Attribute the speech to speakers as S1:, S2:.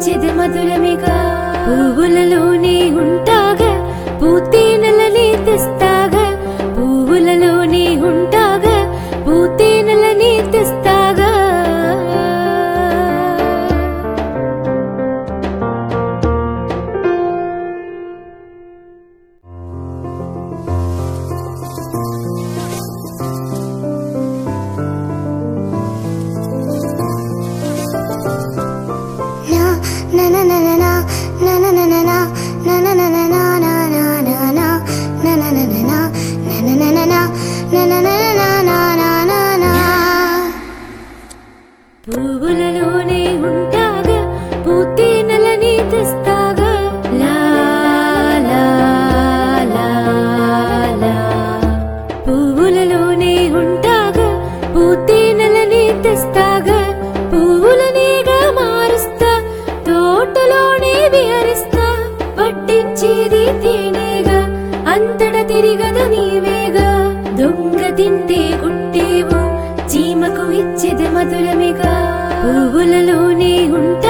S1: ఇచ్చేది మధురమిగా పువ్వులలోనే ఉంటాగా పూతేనెలని తెస్తాగా పువ్వులలోనే ఉంటాగా పూతేనెలని తెస్తాగా పువ్వులలోనే ఉంటాగా పూతేనెలని తెస్తాగా లా లా లా లా పువ్వులలోనే ఉంటాగా పూతేనెలని తెస్తాగా పువ్వులనేగా మారుస్తా తోటలోనే విహరిస్తా పట్టించేది తేనేగా అంతట తిరిగద నీవేగా దొంగ తింటే గుట్టేవు చీమకు ఇచ్చేది మధురమిగా పువ్వులలోనే ఉంటా